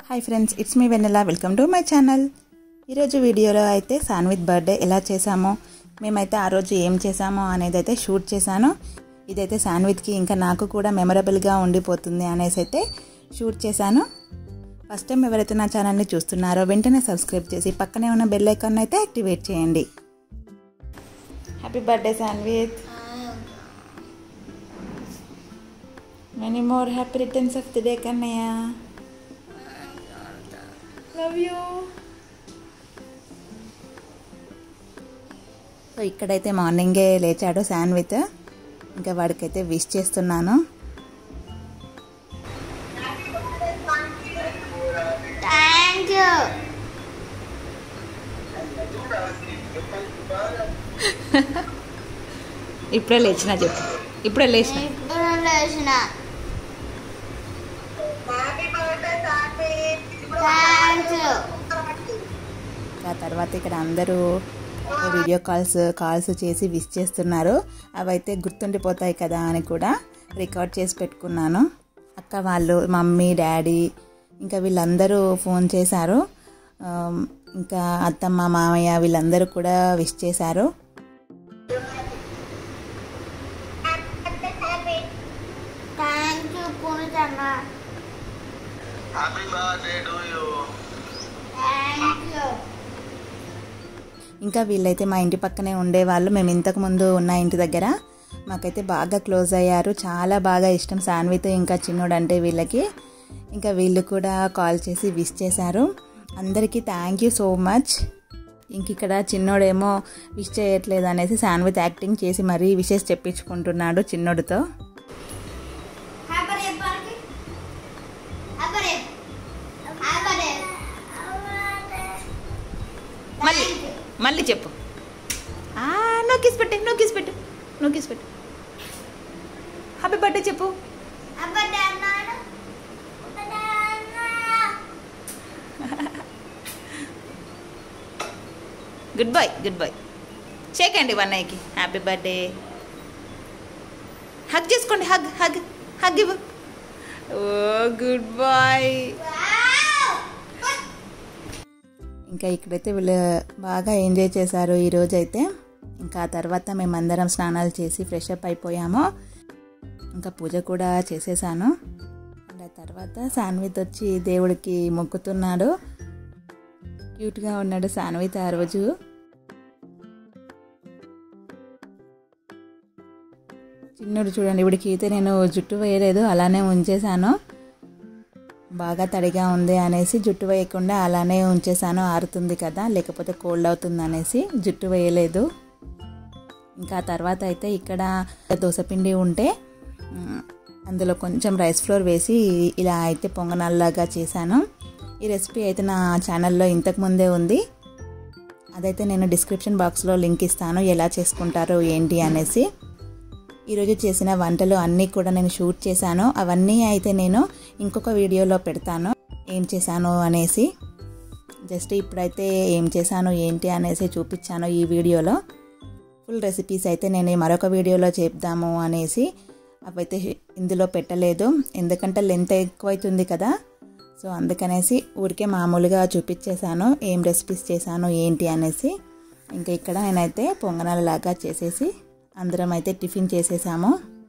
Hi friends it's me Vennela welcome to my channel ఈరోజు వీడియోలో అయితే సాన్విత్ బర్త్డే ఎలా చేసామో మేమైతే ఆ రోజు ఏం చేసామో అనేది అయితే షూట్ చేశాను ఇదైతే సాన్విత్కి ఇంకా నాకు కూడా మెమరబుల్గా ఉండిపోతుంది అనేసి అయితే షూట్ చేశాను ఫస్ట్ టైం ఎవరైతే నా ఛానల్ని చూస్తున్నారో వెంటనే సబ్స్క్రైబ్ చేసి పక్కనే ఉన్న బెల్ ఐకాన్ అయితే యాక్టివేట్ చేయండి happy birthday Sanvith many more happy returns of the day కన్నయ్య లవ్ యూ సో ఇక్కడైతే మార్నింగే లేచాడు శాన్విత్ ఇంకా వాడికైతే విష్ చేస్తున్నాను థ్యాంక్ యూ ఇప్పుడే లేచిన చెప్పు ఇప్పుడే లేచిన ఇప్పుడు లేచిన థ్యాంక్ యూ ఆ తర్వాత ఇక్కడ అందరూ వీడియో కాల్స్ కాల్స్ చేసి విష్ చేస్తున్నారు అవైతే గుర్తుండిపోతాయి కదా అని కూడా రికార్డ్ చేసి పెట్టుకున్నాను అక్క వాళ్ళు మమ్మీ డాడీ ఇంకా వీళ్ళందరూ ఫోన్ చేశారు ఆ, ఇంకా అత్తమ్మ మామయ్య వీళ్ళందరూ కూడా విష్ చేశారు థ్యాంక్ యూ పూనితన్న Happy birthday to you. Thank you ఇంకా వీళ్ళైతే మా ఇంటి పక్కనే ఉండేవాళ్ళు మేము ఇంతకు ముందు ఉన్న ఇంటి దగ్గర మాకైతే బాగా క్లోజ్ అయ్యారు చాలా బాగా ఇష్టం సాన్వితో ఇంకా చిన్నోడు అంటే వీళ్ళకి ఇంకా వీళ్ళు కూడా కాల్ చేసి విష్ చేశారు అందరికీ థ్యాంక్ యూ సో మచ్ ఇంక ఇక్కడ చిన్నోడేమో విష్ చేయట్లేదు అనేసి సాన్విత్ యాక్టింగ్ చేసి మరీ విషెస్ చెప్పించుకుంటున్నాడు చిన్నోడితో హ్యాపీ డే పార్కి హ్యాపీ డే హ్యాపీ డే మళ్ళీ మళ్ళీ చెప్పు నువ్వు కిస్ పెట్టు నువ్వు కిస్ పెట్టు నువ్వు కిస్ పెట్టు హ్యాపీ బర్త్డే చెప్పు హ్యాపీ డే అన్నాను హ్యాపీ డే అన్నా గుడ్ బై గుడ్ బై చేకండి వన్నయ్యకి హ్యాపీ బర్త్డే హగ్ చేసుకోండి హగ్ హగ్ హగ్ ఇవ్వు ఓ గుడ్ బాయ్ ఇంకా ఇక్కడైతే వీళ్ళు బాగా ఎంజాయ్ చేశారు ఈరోజు అయితే ఇంకా ఆ తర్వాత మేమందరం స్నానాలు చేసి ఫ్రెష్ అప్ అయిపోయాము ఇంకా పూజ కూడా చేసేసాను అండ్ ఆ తర్వాత సాన్విత్ వచ్చి దేవుడికి మొక్కుతున్నాడు క్యూట్గా ఉన్నాడు సాన్విత్ ఆ రోజు చిన్నోడు చూడండి ఇవిడికి అయితే నేను జుట్టు వేయలేదు అలానే ఉంచేశాను బాగా తడిగా ఉంది అనేసి జుట్టు వేయకుండా అలానే ఉంచేసాను ఆరుతుంది కదా లేకపోతే కోల్డ్ అవుతుంది అనేసి జుట్టు వేయలేదు ఇంకా ఆ తర్వాత అయితే ఇక్కడ దోసపిండి ఉంటే మ్, అందులో కొంచెం రైస్ ఫ్లోర్ వేసి ఇలా అయితే పొంగనాల్లాగా చేశాను ఈ రెసిపీ అయితే నా ఛానల్లో ఇంతకు ముందే ఉంది అదైతే నేను డిస్క్రిప్షన్ బాక్స్లో లింక్ ఇస్తాను ఎలా చేసుకుంటారో ఏంటి అనేసి ఈరోజు చేసిన వంటలు అన్నీ కూడా నేను షూట్ చేశాను అవన్నీ అయితే నేను ఇంకొక వీడియోలో పెడతాను ఏం చేశాను అనేసి జస్ట్ ఇప్పుడైతే ఏం చేశాను ఏంటి అనేసి చూపించాను ఈ వీడియోలో ఫుల్ రెసిపీస్ అయితే నేను మరొక వీడియోలో చెప్దాము అనేసి అవైతే ఇందులో పెట్టలేదు ఎందుకంటే లెంత్ ఎక్కువైతుంది కదా సో అందుకనేసి ఊరికే మామూలుగా చూపించేశాను ఏం రెసిపీస్ చేశాను ఏంటి అనేసి ఇంకా ఇక్కడ నేనైతే పొంగనాల లాగా చేసేసి అందరం అయితే టిఫిన్ చేసేసాము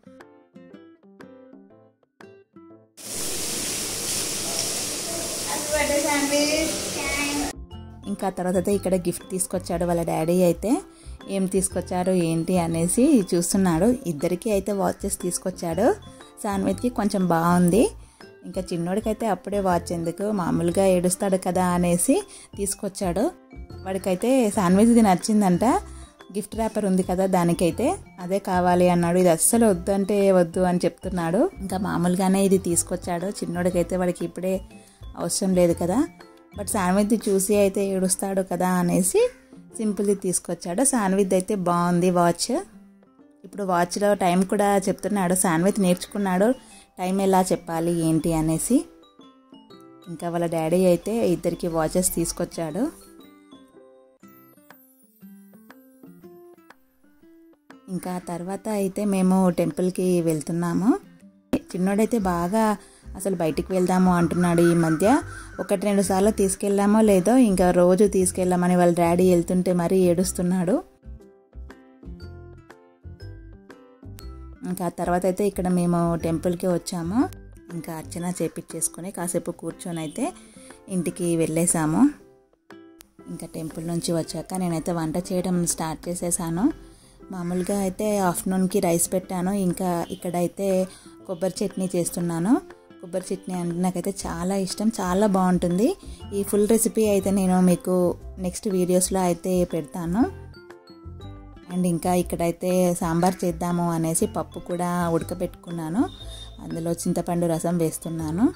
ఇంకా తర్వాత అయితే ఇక్కడ గిఫ్ట్ తీసుకొచ్చాడు వాళ్ళ డాడీ అయితే ఏం తీసుకొచ్చారు ఏంటి అనేసి చూస్తున్నాడు ఇద్దరికి అయితే వాచెస్ తీసుకొచ్చాడు సాన్విత్కి కొంచెం బాగుంది ఇంకా చిన్నోడికైతే అప్పుడే వాచ్ ఎందుకు మామూలుగా ఏడుస్తాడు కదా అనేసి తీసుకొచ్చాడు వాడికైతే శాండ్విచ్ది నచ్చిందంట గిఫ్ట్ ర్యాపర్ ఉంది కదా దానికైతే అదే కావాలి అన్నాడు ఇది అస్సలు వద్దు అంటే వద్దు అని చెప్తున్నాడు ఇంకా మామూలుగానే ఇది తీసుకొచ్చాడు చిన్నోడికైతే వాడికి ఇప్పుడే అవసరం లేదు కదా బట్ శాండ్విచ్ చూసి అయితే ఏడుస్తాడు కదా అనేసి సింపుల్ది తీసుకొచ్చాడు శాండ్విచ్ అయితే బాగుంది వాచ్ ఇప్పుడు వాచ్లో టైం కూడా చెప్తున్నాడు శాండ్విచ్ నేర్చుకున్నాడు టైం ఎలా చెప్పాలి ఏంటి అనేసి ఇంకా వాళ్ళ డాడీ అయితే ఇద్దరికి వాచెస్ తీసుకొచ్చాడు ఇంకా తర్వాత అయితే మేము టెంపుల్కి వెళ్తున్నాము చిన్నోడైతే బాగా అసలు బయటికి వెళ్దాము అంటున్నాడు ఈ మధ్య ఒకటి రెండు సార్లు తీసుకెళ్ళామో లేదో ఇంకా రోజు తీసుకెళ్ళామని వాళ్ళ డాడీ వెళ్తుంటే మరీ ఏడుస్తున్నాడు ఇంకా తర్వాత అయితే ఇక్కడ మేము టెంపుల్కి వచ్చాము ఇంకా అర్చన చేపించేసుకొని కాసేపు కూర్చొని అయితే ఇంటికి వెళ్ళేసాము ఇంకా టెంపుల్ నుంచి వచ్చాక నేనైతే వంట చేయడం స్టార్ట్ చేసేసాను మామూలుగా అయితే ఆఫ్టర్నూన్కి రైస్ పెట్టాను ఇంకా ఇక్కడైతే కొబ్బరి చట్నీ చేస్తున్నాను కొబ్బరి చట్నీ అంటే నాకైతే చాలా ఇష్టం చాలా బాగుంటుంది ఈ ఫుల్ రెసిపీ అయితే నేను మీకు నెక్స్ట్ వీడియోస్లో అయితే పెడతాను అండ్ ఇంకా ఇక్కడైతే సాంబార్ చేద్దాము అనేసి పప్పు కూడా ఉడకబెట్టుకున్నాను అందులో చింతపండు రసం వేస్తున్నాను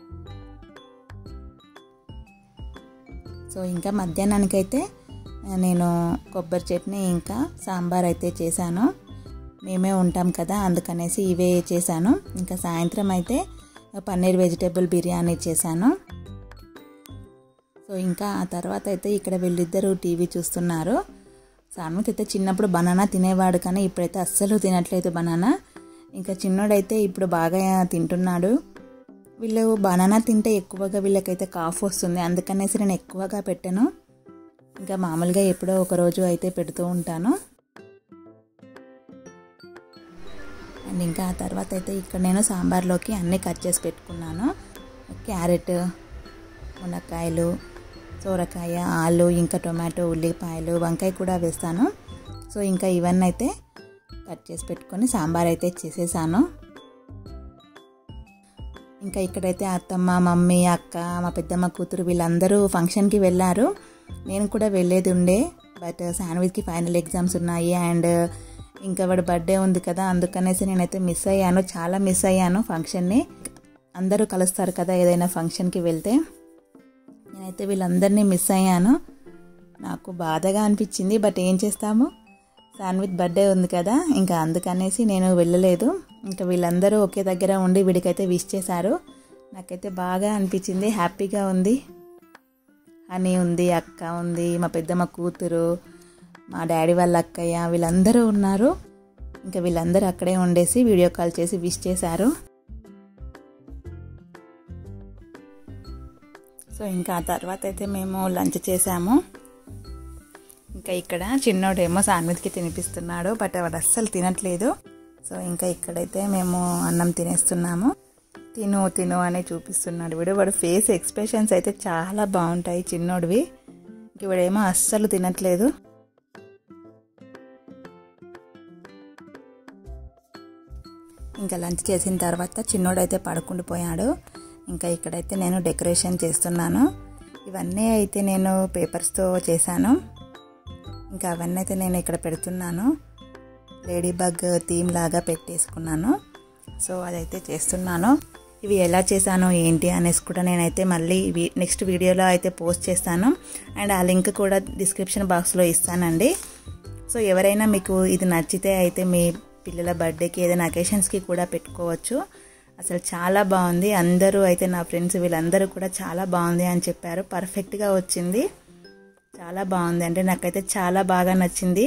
సో ఇంకా మధ్యాహ్నానికైతే నేను కొబ్బరి చట్నీ ఇంకా సాంబార్ అయితే చేశాను మేమే ఉంటాం కదా అందుకనేసి ఇవే చేశాను ఇంకా సాయంత్రం అయితే పన్నీర్ వెజిటేబుల్ బిర్యానీ చేశాను సో ఇంకా ఆ తర్వాత అయితే ఇక్కడ వీళ్ళిద్దరూ టీవీ చూస్తున్నారు సాన్విత్ అయితే చిన్నప్పుడు బనానా తినేవాడు కానీ ఇప్పుడైతే అస్సలు తినట్లేదు బనానా ఇంకా చిన్నోడైతే ఇప్పుడు బాగా తింటున్నాడు వీళ్ళు బనానా తింటే ఎక్కువగా వీళ్ళకైతే కాఫ్ వస్తుంది అందుకనేసి నేను ఎక్కువగా పెట్టాను ఇంకా మామూలుగా ఎప్పుడో ఒక రోజు అయితే పెడుతూ ఉంటాను అండ్ ఇంకా ఆ తర్వాత అయితే ఇక్కడ నేను సాంబార్లోకి అన్నీ కట్ చేసి పెట్టుకున్నాను క్యారెట్ మునక్కాయలు సోరకాయ ఆలు ఇంకా టొమాటో ఉల్లిపాయలు వంకాయ కూడా వేస్తాను సో ఇంకా ఇవన్నీ అయితే కట్ చేసి పెట్టుకొని సాంబార్ అయితే చేసేసాను ఇంకా ఇక్కడైతే అత్తమ్మ మమ్మీ అక్క మా పెద్దమ్మ కూతురు వీళ్ళందరూ ఫంక్షన్కి వెళ్ళారు నేను కూడా వెళ్ళేది ఉండే బట్ శాండ్విచ్కి ఫైనల్ ఎగ్జామ్స్ ఉన్నాయి అండ్ ఇంకా వాడు బర్త్డే ఉంది కదా అందుకనేసి నేనైతే మిస్ అయ్యాను చాలా మిస్ అయ్యాను ఫంక్షన్ని అందరూ కలుస్తారు కదా ఏదైనా ఫంక్షన్కి వెళ్తే నేనైతే వీళ్ళందరినీ మిస్ అయ్యాను నాకు బాధగా అనిపించింది బట్ ఏం చేస్తాము శాన్విత్ బర్త్డే ఉంది కదా ఇంకా అందుకనేసి నేను వెళ్ళలేదు ఇంకా వీళ్ళందరూ ఒకే దగ్గర ఉండి వీడికైతే విష్ చేశారు నాకైతే బాగా అనిపించింది హ్యాపీగా ఉంది హనీ ఉంది అక్క ఉంది మా పెద్దమ్మ కూతురు మా డాడీ వాళ్ళ అక్కయ్య వీళ్ళందరూ ఉన్నారు ఇంకా వీళ్ళందరూ అక్కడే ఉండేసి వీడియో కాల్ చేసి విష్ చేశారు సో ఇంకా ఆ తర్వాత అయితే మేము లంచ్ చేసాము ఇంకా ఇక్కడ చిన్నోడేమో సాన్విత్కి తినిపిస్తున్నాడు బట్ వాడు అస్సలు తినట్లేదు సో ఇంకా ఇక్కడైతే మేము అన్నం తినేస్తున్నాము తిను తిను అని చూపిస్తున్నాడు వీడు వాడు ఫేస్ ఎక్స్ప్రెషన్స్ అయితే చాలా బాగుంటాయి చిన్నోడివి ఇంక వీడేమో అస్సలు తినట్లేదు ఇంకా లంచ్ చేసిన తర్వాత చిన్నోడైతే పడుకుండిపోయాడు ఇంకా ఇక్కడైతే నేను డెకరేషన్ చేస్తున్నాను ఇవన్నీ అయితే నేను పేపర్స్తో చేశాను ఇంకా అవన్నీ అయితే నేను ఇక్కడ పెడుతున్నాను లేడీ బగ్ థీమ్ లాగా పెట్టేసుకున్నాను సో అదైతే చేస్తున్నాను ఇవి ఎలా చేశాను ఏంటి అనేసి కూడా నేనైతే మళ్ళీ నెక్స్ట్ వీడియోలో అయితే పోస్ట్ చేస్తాను అండ్ ఆ లింక్ కూడా డిస్క్రిప్షన్ బాక్స్లో ఇస్తానండి సో ఎవరైనా మీకు ఇది నచ్చితే అయితే మీ పిల్లల బర్త్డేకి ఏదైనా అకేషన్స్కి కూడా పెట్టుకోవచ్చు అసలు చాలా బాగుంది అందరూ అయితే నా ఫ్రెండ్స్ వీళ్ళందరూ కూడా చాలా బాగుంది అని చెప్పారు పర్ఫెక్ట్గా వచ్చింది చాలా బాగుంది అంటే నాకైతే చాలా బాగా నచ్చింది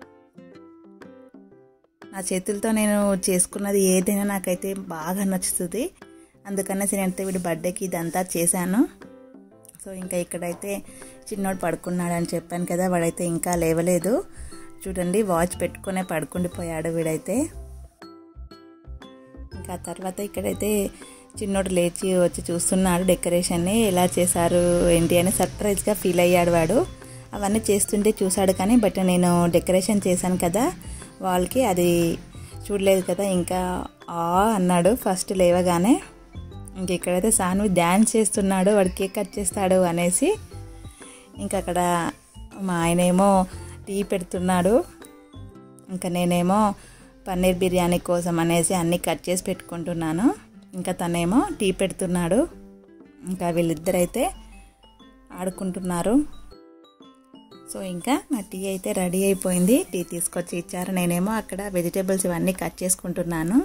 నా చేతులతో నేను చేసుకున్నది ఏదైనా నాకైతే బాగా నచ్చుతుంది అందుకనేసి నేనైతే వీడి బర్త్డేకి ఇదంతా చేశాను సో ఇంకా ఇక్కడైతే చిన్నోడు పడుకున్నాడు అని చెప్పాను కదా వాడైతే ఇంకా లేవలేదు చూడండి వాచ్ పెట్టుకునే పడుకుండిపోయాడు వీడైతే ఇంకా తర్వాత ఇక్కడైతే చిన్నోడు లేచి వచ్చి చూస్తున్నాడు డెకరేషన్ని ఎలా చేశారు ఏంటి అని సర్ప్రైజ్గా ఫీల్ అయ్యాడు వాడు అవన్నీ చేస్తుంటే చూశాడు కానీ బట్ నేను డెకరేషన్ చేశాను కదా వాళ్ళకి అది చూడలేదు కదా ఇంకా ఆ అన్నాడు ఫస్ట్ లేవగానే ఇంక ఇక్కడైతే సాన్వి డ్యాన్స్ చేస్తున్నాడు వాడు కేక్ కట్ చేస్తాడు అనేసి ఇంకా అక్కడ మా ఆయనేమో టీ పెడుతున్నాడు ఇంకా నేనేమో పన్నీర్ బిర్యానీ కోసం అనేసి అన్నీ కట్ చేసి పెట్టుకుంటున్నాను ఇంకా తనేమో టీ పెడుతున్నాడు ఇంకా వీళ్ళిద్దరైతే ఆడుకుంటున్నారు సో ఇంకా నా టీ అయితే రెడీ అయిపోయింది టీ తీసుకొచ్చి ఇచ్చారు నేనేమో అక్కడ వెజిటేబుల్స్ ఇవన్నీ కట్ చేసుకుంటున్నాను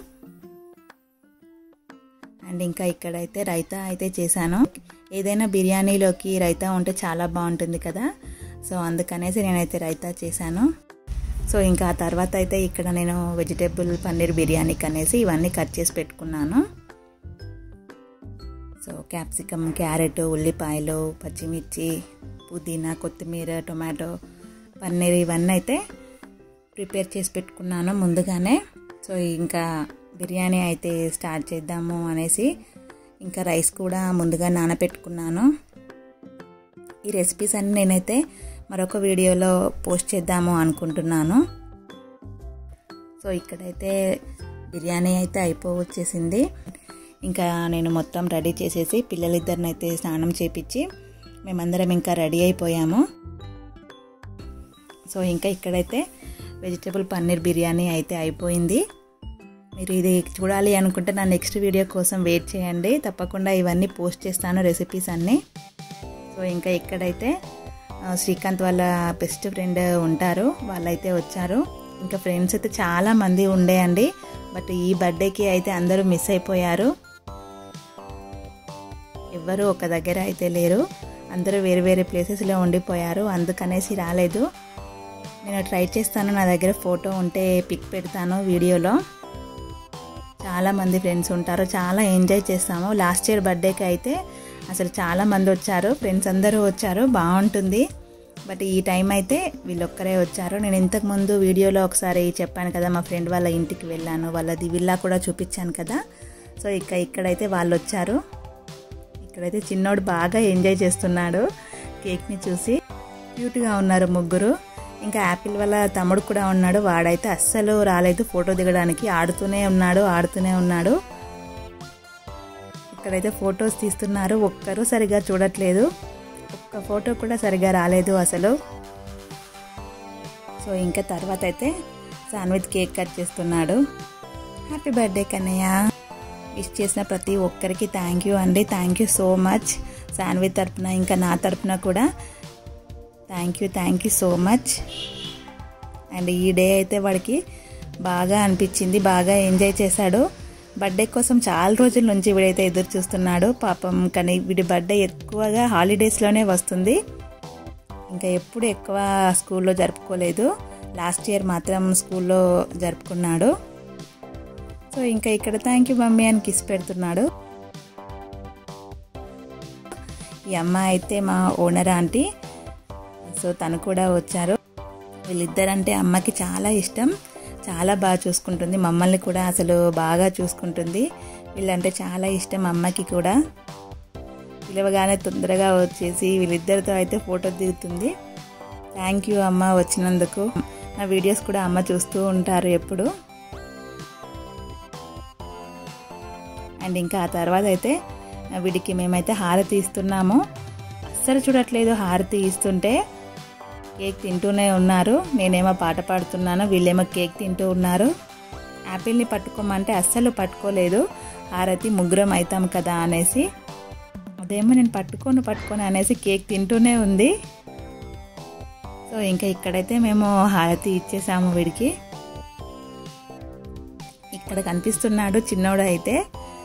అండ్ ఇంకా ఇక్కడైతే రైతా అయితే చేశాను ఏదైనా బిర్యానీలోకి రైతా ఉంటే చాలా బాగుంటుంది కదా సో అందుకనేసి నేనైతే రైతా చేశాను సో ఇంకా ఆ తర్వాత అయితే ఇక్కడ నేను వెజిటేబుల్ పన్నీర్ బిర్యానీకి అనేసి ఇవన్నీ కట్ చేసి పెట్టుకున్నాను క్యాప్సికమ్ క్యారెట్ ఉల్లిపాయలు పచ్చిమిర్చి పుదీనా కొత్తిమీర టొమాటో పన్నీర్ ఇవన్నీ అయితే ప్రిపేర్ చేసి పెట్టుకున్నాను ముందుగానే సో ఇంకా బిర్యానీ అయితే స్టార్ట్ చేద్దాము అనేసి ఇంకా రైస్ కూడా ముందుగా నానబెట్టుకున్నాను ఈ రెసిపీస్ అన్ని నేనైతే మరొక వీడియోలో పోస్ట్ చేద్దాము అనుకుంటున్నాను సో ఇక్కడైతే బిర్యానీ అయితే అయిపోవచ్చేసింది ఇంకా నేను మొత్తం రెడీ చేసేసి పిల్లలిద్దరిని అయితే స్నానం చేపించి మేమందరం ఇంకా రెడీ అయిపోయాము సో ఇంకా ఇక్కడైతే వెజిటేబుల్ పన్నీర్ బిర్యానీ అయితే అయిపోయింది మీరు ఇది చూడాలి అనుకుంటే నా నెక్స్ట్ వీడియో కోసం వెయిట్ చేయండి తప్పకుండా ఇవన్నీ పోస్ట్ చేస్తాను రెసిపీస్ అన్నీ సో ఇంకా ఇక్కడైతే శ్రీకాంత్ వాళ్ళ బెస్ట్ ఫ్రెండ్ ఉంటారు వాళ్ళైతే వచ్చారు ఇంకా ఫ్రెండ్స్ అయితే చాలా మంది ఉండే అండి బట్ ఈ బర్త్డేకి అయితే అందరూ మిస్ అయిపోయారు ఎవ్వరూ ఒక దగ్గర అయితే లేరు అందరూ వేరే వేరే ప్లేసెస్లో ఉండిపోయారు అందుకనేసి రాలేదు నేను ట్రై చేస్తాను నా దగ్గర ఫోటో ఉంటే పిక్ పెడతాను వీడియోలో చాలా మంది ఫ్రెండ్స్ ఉంటారు చాలా ఎంజాయ్ చేస్తాము లాస్ట్ ఇయర్ బర్త్డేకి అయితే అసలు చాలా మంది వచ్చారు ఫ్రెండ్స్ అందరూ వచ్చారు బాగుంటుంది బట్ ఈ టైం అయితే వీళ్ళొక్కరే వచ్చారు నేను ఇంతకుముందు వీడియోలో ఒకసారి చెప్పాను కదా మా ఫ్రెండ్ వాళ్ళ ఇంటికి వెళ్ళాను వాళ్ళది విల్లా కూడా చూపించాను కదా సో ఇక ఇక్కడైతే వాళ్ళు వచ్చారు ఇక్కడైతే చిన్నోడు బాగా ఎంజాయ్ చేస్తున్నాడు కేక్ని చూసి క్యూట్గా ఉన్నారు ముగ్గురు ఇంకా యాపిల్ వాళ్ళ తమ్ముడు కూడా ఉన్నాడు వాడైతే అస్సలు రాలేదు ఫోటో దిగడానికి ఆడుతూనే ఉన్నాడు ఆడుతూనే ఉన్నాడు ఇక్కడైతే ఫొటోస్ తీస్తున్నారు ఒక్కరు సరిగా చూడట్లేదు ఒక్క ఫోటో కూడా సరిగా రాలేదు అసలు సో ఇంకా తర్వాత అయితే శాండ్విచ్ కేక్ కట్ చేస్తున్నాడు హ్యాపీ బర్త్డే కన్నయ్య విష్ చేసిన ప్రతి ఒక్కరికి థ్యాంక్ యూ అండి thank you so much sandwich తరపున ఇంకా నా తరపున కూడా thank you thank you so much and ఈ డే అయితే వాడికి బాగా అనిపించింది బాగా ఎంజాయ్ చేశాడు బర్త్డే కోసం చాలా రోజుల నుంచి వీడైతే ఎదురు చూస్తున్నాడు పాపం కానీ వీడి బర్త్డే ఎక్కువగా హాలిడేస్లోనే వస్తుంది ఇంకా ఎప్పుడు ఎక్కువ స్కూల్లో జరుపుకోలేదు లాస్ట్ ఇయర్ మాత్రం స్కూల్లో జరుపుకున్నాడు సో ఇంకా ఇక్కడ థ్యాంక్ యూ మమ్మీ అని కిస్ పెడుతున్నాడు ఈ అమ్మ అయితే మా ఓనర్ ఆంటీ సో తను కూడా వచ్చారు వీళ్ళిద్దరంటే అమ్మకి చాలా ఇష్టం చాలా బాగా చూసుకుంటుంది మమ్మల్ని కూడా అసలు బాగా చూసుకుంటుంది వీళ్ళంటే చాలా ఇష్టం అమ్మకి కూడా పిలవగానే తొందరగా వచ్చేసి వీళ్ళిద్దరితో అయితే ఫోటో దిగుతుంది థ్యాంక్ యూ అమ్మ వచ్చినందుకు నా వీడియోస్ కూడా అమ్మ చూస్తూ ఉంటారు ఎప్పుడు అండ్ ఇంకా ఆ తర్వాత అయితే వీడికి మేమైతే హారతి ఇస్తున్నాము అస్సలు చూడట్లేదు హారతి ఇస్తుంటే కేక్ తింటూనే ఉన్నారు నేనేమో పాట పాడుతున్నాను వీళ్ళేమో కేక్ తింటూ ఉన్నారు యాపిల్ని పట్టుకోమంటే అస్సలు పట్టుకోలేదు హారతి ముగ్గురం అవుతాం కదా అనేసి అదేమో నేను పట్టుకోను పట్టుకోను అనేసి కేక్ తింటూనే ఉంది సో ఇంకా ఇక్కడైతే మేము హారతి ఇచ్చేసాము వీడికి ఇక్కడ కనిపిస్తున్నాడు చిన్నోడు అయితే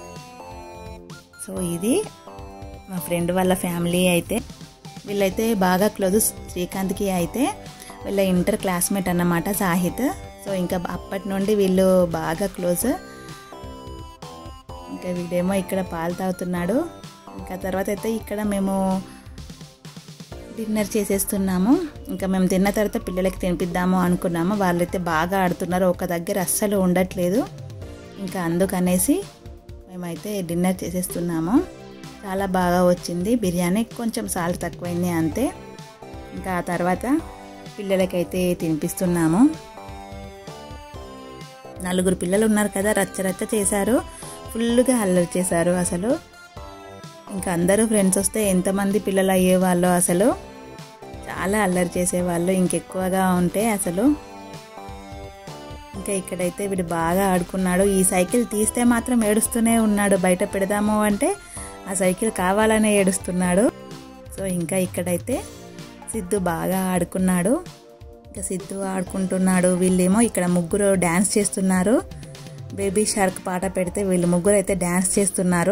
సో ఇది మా ఫ్రెండ్ వాళ్ళ ఫ్యామిలీ అయితే వీళ్ళైతే బాగా క్లోజ్ శ్రీకాంత్కి అయితే వీళ్ళ ఇంటర్ క్లాస్మేట్ అన్నమాట సాహిత్ సో ఇంకా అప్పటి నుండి వీళ్ళు బాగా క్లోజ్ ఇంకా వీడేమో ఇక్కడ పాలు తాగుతున్నాడు ఇంకా తర్వాత అయితే ఇక్కడ మేము డిన్నర్ చేసేస్తున్నాము ఇంకా మేము తిన్న తర్వాత పిల్లలకి తినిపిద్దాము అనుకున్నాము వాళ్ళైతే బాగా ఆడుతున్నారు ఒక దగ్గర అస్సలు ఉండట్లేదు ఇంకా అందుకనేసి మేమైతే డిన్నర్ చేసేస్తున్నాము చాలా బాగా వచ్చింది బిర్యానీ కొంచెం సాల్ట్ తక్కువైంది అంతే ఇంకా ఆ తర్వాత పిల్లలకైతే తినిపిస్తున్నాము నలుగురు పిల్లలు ఉన్నారు కదా రచ్చ రచ్చ చేశారు ఫుల్గా అల్లరి చేశారు అసలు ఇంకా అందరూ ఫ్రెండ్స్ వస్తే ఎంతమంది పిల్లలు అయ్యేవాళ్ళు అసలు చాలా అల్లరి చేసేవాళ్ళు ఇంకెక్కువగా ఉంటే అసలు ఇంకా ఇక్కడైతే వీడు బాగా ఆడుకున్నాడు ఈ సైకిల్ తీస్తే మాత్రం ఏడుస్తూనే ఉన్నాడు బయట పెడదాము అంటే ఆ సైకిల్ కావాలనే ఏడుస్తున్నాడు సో ఇంకా ఇక్కడైతే సిద్ధు బాగా ఆడుకున్నాడు ఇంకా సిద్ధు ఆడుకుంటున్నాడు వీళ్ళేమో ఇక్కడ ముగ్గురు డ్యాన్స్ చేస్తున్నారు బేబీ షార్క్ పాట పెడితే వీళ్ళు ముగ్గురు అయితే డ్యాన్స్ చేస్తున్నారు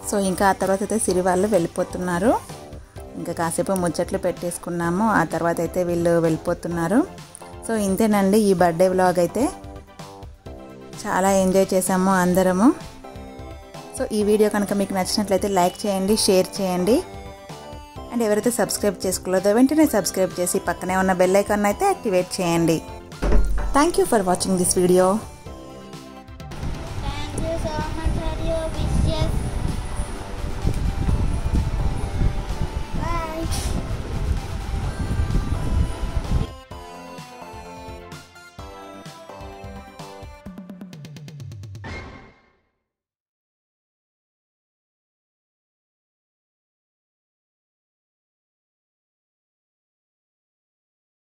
సో ఇంకా ఆ తర్వాత అయితే సిరి వాళ్ళు వెళ్ళిపోతున్నారు ఇంకా కాసేపు ముచ్చట్లు పెట్టేసుకున్నాము ఆ తర్వాత అయితే వీళ్ళు వెళ్ళిపోతున్నారు సో ఇంతేనండి ఈ బర్త్డే వ్లాగ్ అయితే చాలా ఎంజాయ్ చేసాము అందరము సో ఈ వీడియో కనుక మీకు నచ్చినట్లయితే లైక్ చేయండి షేర్ చేయండి అండ్ ఎవరైతే సబ్స్క్రైబ్ చేసుకోలేదో వెంటనే సబ్స్క్రైబ్ చేసి పక్కనే ఉన్న బెల్ ఐకాన్ అయితే యాక్టివేట్ చేయండి thank you for watching this video